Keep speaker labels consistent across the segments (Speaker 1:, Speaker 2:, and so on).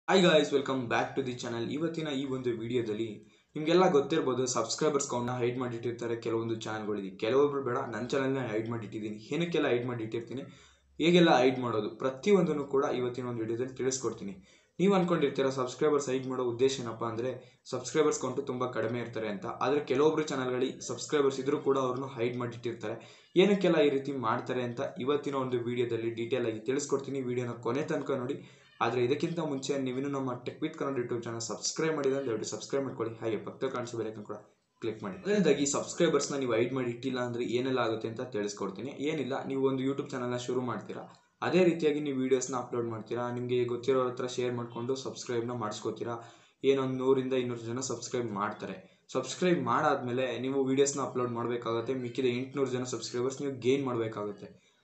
Speaker 1: hi guys welcome back to the channel ಇವತ್ತಿನ ಈ ಒಂದು ವಿಡಿಯೋದಲ್ಲಿ ನಿಮಗೆಲ್ಲ ಗೊತ್ತಿರ್ಬೋದು ಸಬ್ಸ್ಕ್ರೈಬರ್ಸ್ ಕೌಂಟ್ನ ಹೈಡ್ ಮಾಡಿಟ್ಟಿರ್ತಾರೆ ಕೆಲವೊಂದು ಚಾನಲ್ಗಳಿದೆ ಕೆಲವೊಬ್ರು ಬೇಡ ನನ್ನ ಚಾನಲ್ನ ಹೈಡ್ ಮಾಡಿಟ್ಟಿದ್ದೀನಿ ಏನಕ್ಕೆಲ್ಲ ಹೈಡ್ ಮಾಡಿಟ್ಟಿರ್ತೀನಿ ಹೇಗೆಲ್ಲ ಹೈಡ್ ಮಾಡೋದು ಪ್ರತಿಯೊಂದನ್ನು ಕೂಡ ಇವತ್ತಿನ ಒಂದು ವಿಡಿಯೋದಲ್ಲಿ ತಿಳಿಸ್ಕೊಡ್ತೀನಿ ನೀವು ಅನ್ಕೊಂಡಿರ್ತೀರ ಸಬ್ಸ್ಕ್ರೈಬರ್ಸ್ ಹೈಡ್ ಮಾಡೋ ಉದ್ದೇಶ ಏನಪ್ಪ ಅಂದರೆ ಸಬ್ಸ್ಕ್ರೈಬರ್ಸ್ ಕೌಂಟು ತುಂಬ ಕಡಿಮೆ ಇರ್ತಾರೆ ಅಂತ ಆದರೆ ಕೆಲವೊಬ್ರು ಚಾನಲ್ಗಳಿಗೆ ಸಬ್ಸ್ಕ್ರೈಬರ್ಸ್ ಇದ್ರೂ ಕೂಡ ಅವ್ರನ್ನ ಹೈಡ್ ಮಾಡಿಟ್ಟಿರ್ತಾರೆ ಏನಕ್ಕೆಲ್ಲ ಈ ರೀತಿ ಮಾಡ್ತಾರೆ ಅಂತ ಇವತ್ತಿನ ಒಂದು ವಿಡಿಯೋದಲ್ಲಿ ಡೀಟೇಲ್ ಆಗಿ ತಿಳಿಸ್ಕೊಡ್ತೀನಿ ವಿಡಿಯೋನ ಕೊನೆ ತನಕ ನೋಡಿ ಆದರೆ ಇದಕ್ಕಿಂತ ಮುಂಚೆ ನೀವಿನ್ನೂ ನಮ್ಮ Tech with Kannada YouTube channel subscribe ಮಾಡಿದ್ರೆ ದಯವಿಟ್ಟು ಸಬ್ಸ್ಕ್ರೈಬ್ ಮಾಡ್ಕೊಳ್ಳಿ ಹಾಗೆ ಪಕ್ಕದಲ್ಲಿ ಕಾಣಿಸೋ ಬೆಲೈಕನ್ ಕೂಡ ಕ್ಲಿಕ್ ಮಾಡಿ ಮೊದಲನೇದಾಗಿ ಸಬ್ಸ್ಕ್ರೈಬರ್ಸ್ನ ನೀವು ಹೈಡ್ ಮಾಡಿ ಇಟ್ಟಿಲ್ಲ ಅಂದರೆ ಏನೆಲ್ಲ ಆಗುತ್ತೆ ಅಂತ ತಿಳಿಸ್ಕೊಡ್ತೀನಿ ಏನಿಲ್ಲ ನೀವು ಒಂದು ಯೂಟ್ಯೂಬ್ ಚಾನಲ್ನ ಶುರು ಮಾಡ್ತೀರಾ ಅದೇ ರೀತಿಯಾಗಿ ನೀವು ವೀಡಿಯೋಸ್ನ ಅಪ್ಲೋಡ್ ಮಾಡ್ತೀರಾ ನಿಮಗೆ ಗೊತ್ತಿರೋ ಹತ್ರ ಶೇರ್ ಮಾಡಿಕೊಂಡು ಸಬ್ಸ್ಕ್ರೈಬ್ನ ಮಾಡಿಸ್ಕೋತೀರಾ ಏನೊಂದು ನೂರಿಂದ ಇನ್ನೂರು ಜನ ಸಬ್ಸ್ಕ್ರೈಬ್ ಮಾಡ್ತಾರೆ ಸಬ್ಸ್ಕ್ರೈಬ್ ಮಾಡಾದ್ಮೇಲೆ ನೀವು ವೀಡಿಯೋಸ್ನ ಅಪ್ಲೋಡ್ ಮಾಡಬೇಕಾಗುತ್ತೆ ಮಿಕ್ಕಿದ ಎಂಟುನೂರು ಜನ ಸಬ್ಸ್ಕ್ರೈಬರ್ಸ್ ನೀವು ಗೇನ್ ಮಾಡಬೇಕಾಗುತ್ತೆ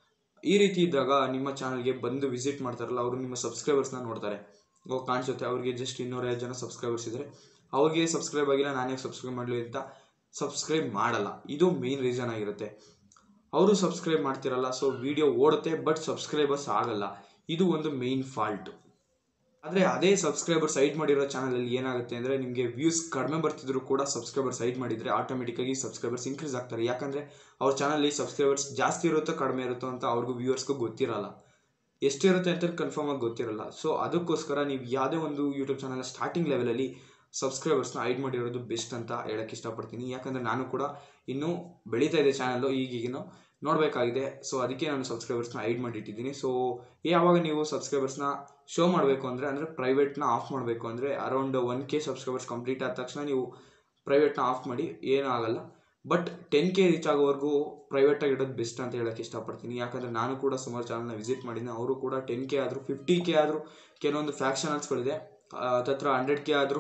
Speaker 1: ಈ ರೀತಿ ಇದ್ದಾಗ ನಿಮ್ಮ ಚಾನಲ್ಗೆ ಬಂದು ವಿಸಿಟ್ ಮಾಡ್ತಾರಲ್ಲ ಅವರು ನಿಮ್ಮ ಸಬ್ಸ್ಕ್ರೈಬರ್ಸ್ನ ನೋಡ್ತಾರೆ ಓ ಕಾಣಿಸುತ್ತೆ ಅವ್ರಿಗೆ ಜಸ್ಟ್ ಇನ್ನೂರೈದು ಜನ ಸಬ್ಸ್ಕ್ರೈಬರ್ಸ್ ಇದ್ದಾರೆ ಅವ್ರಿಗೆ ಸಬ್ಸ್ಕ್ರೈಬ್ ಆಗಿಲ್ಲ ನಾನೇ ಸಬ್ಸ್ಕ್ರೈಬ್ ಮಾಡಲಿ ಅಂತ ಸಬ್ಸ್ಕ್ರೈಬ್ ಮಾಡಲ್ಲ ಇದು ಮೇನ್ ರೀಸನ್ ಆಗಿರುತ್ತೆ ಅವರು ಸಬ್ಸ್ಕ್ರೈಬ್ ಮಾಡ್ತಿರಲ್ಲ ಸೊ ವಿಡಿಯೋ ಓಡುತ್ತೆ ಬಟ್ ಸಬ್ಸ್ಕ್ರೈಬರ್ಸ್ ಆಗಲ್ಲ ಇದು ಒಂದು ಮೇನ್ ಫಾಲ್ಟ್ ಆದರೆ ಅದೇ ಸಬ್ಸ್ಕ್ರೈಬರ್ ಸೈಡ್ ಮಾಡಿರೋ ಚಾನಲಲ್ಲಿ ಏನಾಗುತ್ತೆ ಅಂದರೆ ನಿಮಗೆ ವ್ಯೂಸ್ ಕಡಿಮೆ ಬರ್ತಿದ್ರು ಕೂಡ ಸಬ್ಸ್ಕ್ರೈಬರ್ ಸೈಡ್ ಮಾಡಿದರೆ ಆಟೋಮೆಟಿಕ್ಕಾಗಿ ಸಬ್ಸ್ಕ್ರೈಬರ್ಸ್ ಇನ್ಕ್ರೀಸ್ ಆಗ್ತಾರೆ ಯಾಕಂದರೆ ಅವ್ರ ಚಾನಲ್ಲಿ ಸಬ್ಸ್ಕ್ರೈಬರ್ಸ್ ಜಾಸ್ತಿ ಇರುತ್ತೋ ಕಡಿಮೆ ಇರುತ್ತೋ ಅಂತ ಅವ್ರಿಗೂ ವ್ಯೂವರ್ಸ್ಗೂ ಗೊತ್ತಿರಲ್ಲ ಎಷ್ಟಿರುತ್ತೆ ಅಂತ ಕನ್ಫರ್ಮ್ ಆಗಿ ಗೊತ್ತಿರಲ್ಲ ಸೊ ಅದಕ್ಕೋಸ್ಕರ ನೀವು ಯಾವುದೇ ಒಂದು ಯೂಟ್ಯೂಬ್ ಚಾನಲ್ ಸ್ಟಾರ್ಟಿಂಗ್ ಲೆವೆಲಲ್ಲಿ ಸಬ್ಸ್ಕ್ರೈಬರ್ಸ್ನ ಹೈಡ್ ಮಾಡಿರೋದು ಬೆಸ್ಟ್ ಅಂತ ಹೇಳಕ್ಕೆ ಇಷ್ಟಪಡ್ತೀನಿ ಯಾಕಂದರೆ ನಾನು ಕೂಡ ಇನ್ನೂ ಬೆಳೀತಾ ಇದೆ ಚಾನಲ್ಲು ಈಗೀಗಿನೂ ನೋಡಬೇಕಾಗಿದೆ ಸೊ ಅದಕ್ಕೆ ನಾನು ಸಬ್ಸ್ಕ್ರೈಬರ್ಸ್ನ ಹೈಡ್ ಮಾಡಿಟ್ಟಿದ್ದೀನಿ ಸೊ ಯಾವಾಗ ನೀವು ಸಬ್ಸ್ಕ್ರೈಬರ್ಸ್ನ ಶೋ ಮಾಡಬೇಕು ಅಂದರೆ ಅಂದರೆ ಪ್ರೈವೇಟ್ನ ಆಫ್ ಮಾಡಬೇಕು ಅಂದರೆ around one K subscribers complete ಆದ ತಕ್ಷಣ ನೀವು ಪ್ರೈವೇಟ್ನ ಆಫ್ ಮಾಡಿ ಏನೂ ಆಗಲ್ಲ ಬಟ್ ಟೆನ್ ಕೆ ರೀಚ್ ಆಗೋವರೆಗೂ ಪ್ರೈವೇಟಾಗಿ ಇಡೋದು ಬೆಸ್ಟ್ ಅಂತ ಹೇಳಕ್ಕೆ ಇಷ್ಟಪಡ್ತೀನಿ ಯಾಕಂದರೆ ನಾನು ಕೂಡ ಸುಮಾರು ಚಾನಲ್ನ ವಿಸಿಟ್ ಮಾಡಿದ್ದೀನಿ ಅವರು ಕೂಡ ಟೆನ್ ಕೆ ಆದರೂ ಫಿಫ್ಟಿ ಕೆ ಆದರೂ ಕೆಲವೊಂದು ಫ್ಯಾಕ್ಸ್ ಚಾನಲ್ಸ್ಗಳಿದೆ ಹತ್ತತ್ರ ಹಂಡ್ರೆಡ್ ಕೆ ಆದರೂ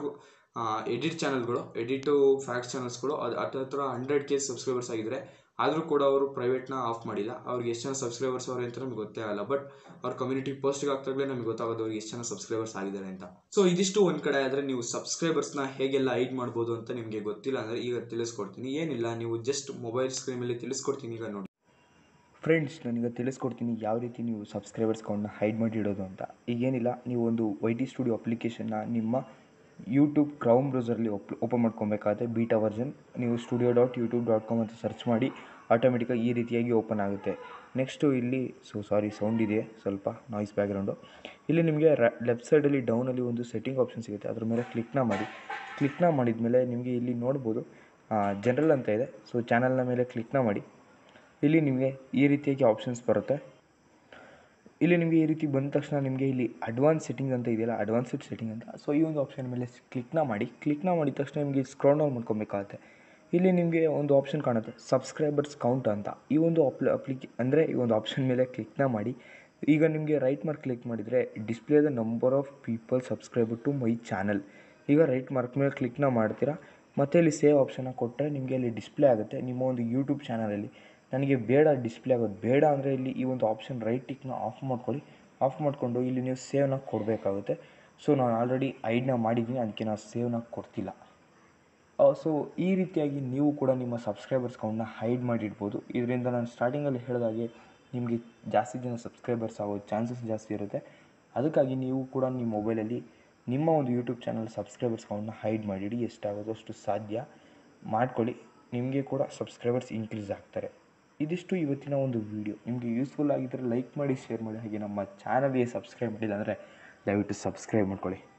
Speaker 1: ಎಡಿಟ್ ಚಾನಲ್ಗಳು ಎಡಿಟು ಫ್ಯಾಕ್ಸ್ ಚಾನಲ್ಸ್ಗಳು ಅದು ಹತ್ತತ್ರ ಹಂಡ್ರೆಡ್ ಕೆ ಸಬ್ಸ್ಕ್ರೈಬರ್ಸ್ ಆಗಿದ್ದಾರೆ ಆದರೂ ಕೂಡ ಅವರು ಪ್ರೈವೇಟ್ನ ಆಫ್ ಮಾಡಿಲ್ಲ ಅವ್ರಿಗೆ ಎಷ್ಟು ಜನ ಸಬ್ಸ್ಕ್ರೈಬರ್ಸ್ ಅವ್ರೆ ಅಂತ ನಮಗೆ ಗೊತ್ತೇ ಆಗಲ್ಲ ಬಟ್ ಅವ್ರ ಕಮ್ಯುನಿಟಿ ಪೋಸ್ಟ್ಗೆ ಆಗ್ತಾಗಲೇ ನಮಗೆ ಗೊತ್ತಾಗೋದು ಅವ್ರಿಗೆ ಎಷ್ಟು ಜನ ಸಬ್ಸ್ಕ್ರೈಬರ್ಸ್ ಆಗಿದ್ದಾರೆ ಅಂತ ಸೊ ಇದಿಷ್ಟು ಒಂದು ಕಡೆ ಆದರೆ ನೀವು ಸಬ್ಸ್ಕ್ರೈಬರ್ಸ್ನ ಹೇಗೆಲ್ಲ ಹೈಡ್ ಮಾಡ್ಬೋದು ಅಂತ ನಿಮಗೆ ಗೊತ್ತಿಲ್ಲ ಅಂದರೆ ಈಗ ತಿಳಿಸ್ಕೊಡ್ತೀನಿ ಏನಿಲ್ಲ ನೀವು ಜಸ್ಟ್ ಮೊಬೈಲ್ ಸ್ಕ್ರೀನ್ ಮೇಲೆ ತಿಳಿಸ್ಕೊಡ್ತೀನಿ ಈಗ ನೋಡಿ
Speaker 2: ಫ್ರೆಂಡ್ಸ್ ನಾನೀಗ ತಿಳಿಸ್ಕೊಡ್ತೀನಿ ಯಾವ ರೀತಿ ನೀವು ಸಬ್ಸ್ಕ್ರೈಬರ್ಸ್ ಕೌಂಟ್ನ ಹೈಡ್ ಮಾಡಿ ಇಡೋದು ಅಂತ ಈಗೇನಿಲ್ಲ ನೀವು ಒಂದು ವೈ ಟಿ ಸ್ಟುಡಿಯೋ ಅಪ್ಲಿಕೇಶನ್ನ ನಿಮ್ಮ ಯೂಟ್ಯೂಬ್ ಕ್ರೌಮ್ ಬ್ರೌಸರಲ್ಲಿ ಒಪ್ ಓಪನ್ ಮಾಡ್ಕೊಬೇಕಾಗುತ್ತೆ ಬೀಟಾ ವರ್ಜನ್ ನೀವು studio dot YouTube dot com ಅಂತ ಸರ್ಚ್ ಮಾಡಿ ಆಟೋಮೆಟಿಕಾಗಿ ಈ ರೀತಿಯಾಗಿ ಓಪನ್ ಆಗುತ್ತೆ ನೆಕ್ಸ್ಟು ಇಲ್ಲಿ ಸೊ ಸಾರಿ ಸೌಂಡ್ ಇದೆ ಸ್ವಲ್ಪ ನಾಯ್ಸ್ ಬ್ಯಾಕ್ಗ್ರೌಂಡು ಇಲ್ಲಿ ನಿಮಗೆ ರ ಲೆಫ್ಟ್ ಸೈಡಲ್ಲಿ ಡೌನಲ್ಲಿ ಒಂದು ಸೆಟ್ಟಿಂಗ್ ಆಪ್ಷನ್ ಸಿಗುತ್ತೆ ಅದ್ರ ಮೇಲೆ ಕ್ಲಿಕ್ನ ಮಾಡಿ ಕ್ಲಿಕ್ನ ಮಾಡಿದ ಮೇಲೆ ನಿಮಗೆ ಇಲ್ಲಿ ನೋಡ್ಬೋದು ಜನರಲ್ ಅಂತ ಇದೆ ಸೊ ಚಾನಲ್ನ ಮೇಲೆ ಕ್ಲಿಕ್ನ ಮಾಡಿ ಇಲ್ಲಿ ನಿಮಗೆ ಈ ರೀತಿಯಾಗಿ ಆಪ್ಷನ್ಸ್ ಬರುತ್ತೆ ಇಲ್ಲಿ ನಿಮಗೆ ಈ ರೀತಿ ಬಂದ ತಕ್ಷಣ ನಿಮಗೆ ಇಲ್ಲಿ ಅಡ್ವಾನ್ಸ್ ಸೆಟ್ಟಿಂಗ್ ಅಂತ ಇದೆಯಲ್ಲ ಅಡ್ವಾನ್ಸ್ಡ್ ಸೆಟ್ಟಿಂಗ್ ಅಂತ ಸೊ ಈ ಒಂದು ಆಪ್ಷನ್ ಮೇಲೆ ಕ್ಲಿಕ್ನ ಮಾಡಿ ಕ್ಲಿಕ್ನ ಮಾಡಿದ ತಕ್ಷಣ ನಿಮಗೆ ಸ್ಕ್ರೋಲ್ ಡೌನ್ ಮಾಡ್ಕೊಬೇಕಾಗುತ್ತೆ ಇಲ್ಲಿ ನಿಮಗೆ ಒಂದು ಆಪ್ಷನ್ ಕಾಣುತ್ತೆ ಸಬ್ಸ್ಕ್ರೈಬರ್ಸ್ ಕೌಂಟ್ ಅಂತ ಈ ಒಂದು ಅಪ್ಲಿ ಅಪ್ಲಿಕೆ ಅಂದರೆ ಈ ಒಂದು ಆಪ್ಷನ್ ಮೇಲೆ ಕ್ಲಿಕ್ನ ಮಾಡಿ ಈಗ ನಿಮಗೆ ರೈಟ್ ಮಾರ್ಕ್ ಕ್ಲಿಕ್ ಮಾಡಿದರೆ display the number of people subscriber to my channel ಈಗ ರೈಟ್ ಮಾರ್ಕ್ ಮೇಲೆ ಕ್ಲಿಕ್ನ ಮಾಡ್ತೀರಾ ಮತ್ತು ಇಲ್ಲಿ ಸೇವ್ ಆಪ್ಷನ್ನ ಕೊಟ್ಟರೆ ನಿಮಗೆ ಅಲ್ಲಿ ಡಿಸ್ಪ್ಲೇ ಆಗುತ್ತೆ ನಿಮ್ಮ ಒಂದು ಯೂಟ್ಯೂಬ್ ಚಾನಲಲ್ಲಿ ನನಗೆ ಬೇಡ ಡಿಸ್ಪ್ಲೇ ಆಗೋದು ಬೇಡ ಅಂದರೆ ಇಲ್ಲಿ ಈ ಒಂದು ಆಪ್ಷನ್ ರೈಟ್ ಟಿಕ್ನ ಆಫ್ ಮಾಡ್ಕೊಳ್ಳಿ ಆಫ್ ಮಾಡಿಕೊಂಡು ಇಲ್ಲಿ ನೀವು ಸೇವ್ನ ಕೊಡಬೇಕಾಗುತ್ತೆ ಸೊ ನಾನು ಆಲ್ರೆಡಿ ಐಡ್ನ ಮಾಡಿದ್ದೀನಿ ಅದಕ್ಕೆ ನಾನು ಸೇವ್ನ ಕೊಡ್ತಿಲ್ಲ ಸೊ ಈ ರೀತಿಯಾಗಿ ನೀವು ಕೂಡ ನಿಮ್ಮ ಸಬ್ಸ್ಕ್ರೈಬರ್ಸ್ ಕೌಂಟ್ನ ಹೈಡ್ ಮಾಡಿಡ್ಬೋದು ಇದರಿಂದ ನಾನು ಸ್ಟಾರ್ಟಿಂಗಲ್ಲಿ ಹೇಳಿದಾಗೆ ನಿಮಗೆ ಜಾಸ್ತಿ ಜನ ಸಬ್ಸ್ಕ್ರೈಬರ್ಸ್ ಆಗೋ ಚಾನ್ಸಸ್ ಜಾಸ್ತಿ ಇರುತ್ತೆ ಅದಕ್ಕಾಗಿ ನೀವು ಕೂಡ ನಿಮ್ಮ ಮೊಬೈಲಲ್ಲಿ ನಿಮ್ಮ ಒಂದು ಯೂಟ್ಯೂಬ್ ಚಾನಲ್ ಸಬ್ಸ್ಕ್ರೈಬರ್ಸ್ ಕೌಂಟ್ನ ಹೈಡ್ ಮಾಡಿಡಿ ಎಷ್ಟಾಗೋದು ಅಷ್ಟು ಸಾಧ್ಯ ಮಾಡ್ಕೊಳ್ಳಿ ನಿಮಗೆ ಕೂಡ ಸಬ್ಸ್ಕ್ರೈಬರ್ಸ್ ಇನ್ಕ್ರೀಸ್ ಆಗ್ತಾರೆ ಇದಿಷ್ಟು ಇವತ್ತಿನ ಒಂದು ವಿಡಿಯೋ ನಿಮಗೆ ಯೂಸ್ಫುಲ್ ಆಗಿದ್ದರೆ ಲೈಕ್ ಮಾಡಿ ಶೇರ್ ಮಾಡಿ ಹಾಗೆ ನಮ್ಮ ಚಾನಲ್ಗೆ ಸಬ್ಸ್ಕ್ರೈಬ್ ಮಾಡಿಲ್ಲ ಅಂದರೆ ದಯವಿಟ್ಟು ಸಬ್ಸ್ಕ್ರೈಬ್ ಮಾಡ್ಕೊಳ್ಳಿ